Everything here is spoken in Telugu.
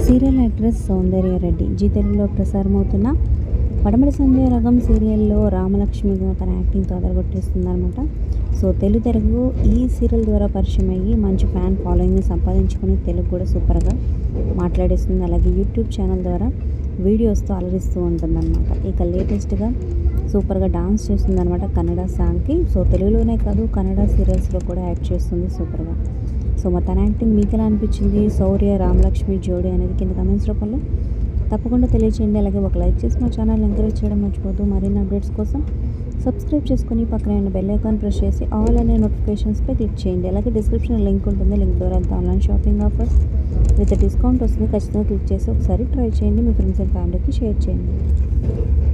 serial actress Soundarya Reddy Zee తెలుగులో ప్రసారమవుతున్న పడమటి సంధ్య రగం సీరియల్లో రామలక్ష్మిగా తన యాక్టింగ్తో అదరగొట్టేస్తుందనమాట సో తెలుగు తెరకు ఈ సీరియల్ ద్వారా పరిచయం అయ్యి మంచి ఫ్యాన్ ఫాలోయింగ్ని సంపాదించుకుని తెలుగు కూడా సూపర్గా మాట్లాడేస్తుంది అలాగే యూట్యూబ్ ఛానల్ ద్వారా వీడియోస్తో అలరిస్తూ ఉంటుందన్నమాట ఇక లేటెస్ట్గా సూపర్గా డాన్స్ చేస్తుంది అనమాట కన్నడ సాంగ్కి సో తెలుగులోనే కాదు కన్నడ సీరియల్స్లో కూడా యాక్ట్ చేస్తుంది సూపర్గా సో మరి తన యాక్టింగ్ మీకు ఎలా అనిపించింది శౌర్య రామలక్ష్మి జోడి అనేది కింద కమెంట్స్ రూపంలో తప్పకుండా తెలియచేయండి అలాగే ఒక లైక్ చేసి మా ఛానల్ ఎంకరేజ్ చేయడం మర్చిపోతూ మరిన్ని అప్డేట్స్ కోసం సబ్స్క్రైబ్ చేసుకుని పక్కన ఉన్న బెల్ ఐకాన్ ప్రెస్ చేసి ఆల్ అనే నోటిఫికేషన్స్పై క్లిక్ చేయండి అలాగే డిస్క్రిప్షన్లో లింక్ ఉంటుంది లింక్ ద్వారా అంతా online shopping offers with discount వస్తుంది ఖచ్చితంగా క్లిక్ చేసి ఒకసారి ట్రై చేయండి మీ ఫ్రెండ్స్ అండ్ ఫ్యామిలీకి షేర్ చేయండి